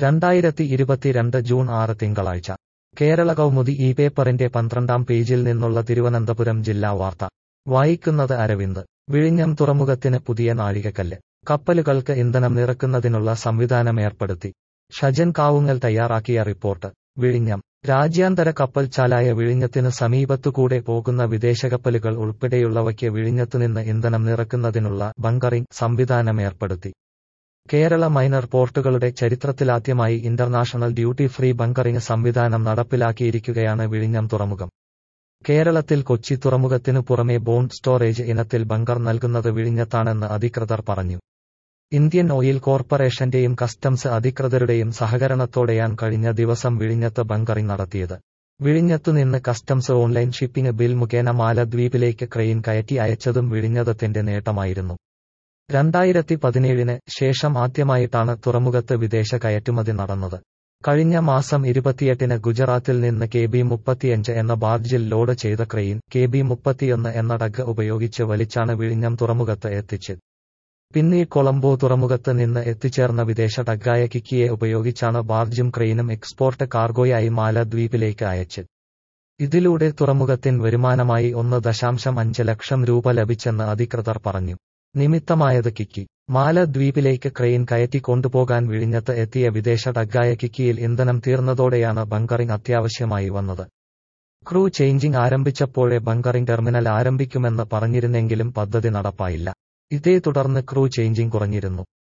രണ്ടായിരത്തി ഇരുപത്തിരണ്ട് ജൂൺ ആറ് തിങ്കളാഴ്ച കേരള കൗമുദി ഈ പേപ്പറിന്റെ പന്ത്രണ്ടാം പേജിൽ നിന്നുള്ള തിരുവനന്തപുരം ജില്ലാ വാർത്ത വായിക്കുന്നത് അരവിന്ദ് വിഴിഞ്ഞം തുറമുഖത്തിന് പുതിയ നാഴികക്കല്ല് കപ്പലുകൾക്ക് ഇന്ധനം നിറക്കുന്നതിനുള്ള സംവിധാനം ഏർപ്പെടുത്തി ഷജൻ കാവുങ്ങൽ തയ്യാറാക്കിയ റിപ്പോർട്ട് വിഴിഞ്ഞം രാജ്യാന്തര കപ്പൽച്ചാലായ വിഴിഞ്ഞത്തിന് സമീപത്തുകൂടെ പോകുന്ന വിദേശകപ്പലുകൾ ഉൾപ്പെടെയുള്ളവയ്ക്ക് വിഴിഞ്ഞത്തുനിന്ന് ഇന്ധനം നിറക്കുന്നതിനുള്ള ബങ്കറിംഗ് സംവിധാനം ഏർപ്പെടുത്തി കേരള മൈനർ പോർട്ടുകളുടെ ചരിത്രത്തിലാദ്യമായി ഇന്റർനാഷണൽ ഡ്യൂട്ടി ഫ്രീ ബങ്കറിംഗ് സംവിധാനം നടപ്പിലാക്കിയിരിക്കുകയാണ് വിഴിഞ്ഞം തുറമുഖം കേരളത്തിൽ കൊച്ചി തുറമുഖത്തിനു പുറമെ ബോണ്ട് സ്റ്റോറേജ് ഇനത്തിൽ ബങ്കർ നൽകുന്നത് വിഴിഞ്ഞത്താണെന്ന് അധികൃതർ പറഞ്ഞു ഇന്ത്യൻ ഓയിൽ കോർപ്പറേഷന്റെയും കസ്റ്റംസ് അധികൃതരുടെയും സഹകരണത്തോടെയാണ് കഴിഞ്ഞ ദിവസം വിഴിഞ്ഞത്ത് ബങ്കറിംഗ് നടത്തിയത് വിഴിഞ്ഞത്തുനിന്ന് കസ്റ്റംസ് ഓൺലൈൻ ഷിപ്പിംഗ് ബിൽ മുഖേന മാലദ്വീപിലേക്ക് ക്രെയിൻ കയറ്റി അയച്ചതും വിഴിഞ്ഞതത്തിന്റെ നേട്ടമായിരുന്നു രണ്ടായിരത്തി പതിനേഴിന് ശേഷം ആദ്യമായിട്ടാണ് തുറമുഖത്ത് വിദേശ കയറ്റുമതി നടന്നത് കഴിഞ്ഞ മാസം ഇരുപത്തിയെട്ടിന് ഗുജറാത്തിൽ നിന്ന് കെ ബി മുപ്പത്തിയഞ്ച് എന്ന ബാർജിൽ ലോഡ് ചെയ്ത ക്രെയിൻ കെ ബി മുപ്പത്തിയൊന്ന് എന്ന ഡഗ് ഉപയോഗിച്ച് വലിച്ചാണ് വിഴിഞ്ഞം തുറമുഖത്ത് എത്തിച്ചത് പിന്നീട് കൊളംബോ തുറമുഖത്ത് നിന്ന് എത്തിച്ചേർന്ന വിദേശ ഡഗ്ഗായ കിക്കിയെ ഉപയോഗിച്ചാണ് ബാർജും ക്രെയിനും എക്സ്പോർട്ട് കാർഗോയായി മാലദ്വീപിലേക്ക് അയച്ചത് ഇതിലൂടെ തുറമുഖത്തിന് വരുമാനമായി ഒന്ന് ദശാംശം അഞ്ച് ലക്ഷം രൂപ ലഭിച്ചെന്ന് അധികൃതർ പറഞ്ഞു നിമിത്തമായത് കിക്കി മാലദ്വീപിലേക്ക് ക്രെയിൻ കയറ്റി കൊണ്ടുപോകാൻ വിഴിഞ്ഞത്ത് എത്തിയ വിദേശ ഡഗ്ഗായ കിക്കിയിൽ ഇന്ധനം തീർന്നതോടെയാണ് ബങ്കറിംഗ് അത്യാവശ്യമായി വന്നത് ക്രൂ ചേഞ്ചിംഗ് ആരംഭിച്ചപ്പോഴേ ബങ്കറിംഗ് ടെർമിനൽ ആരംഭിക്കുമെന്ന് പറഞ്ഞിരുന്നെങ്കിലും പദ്ധതി നടപ്പായില്ല ഇതേ തുടർന്ന് ക്രൂ ചേഞ്ചിംഗ് കുറഞ്ഞിരുന്നു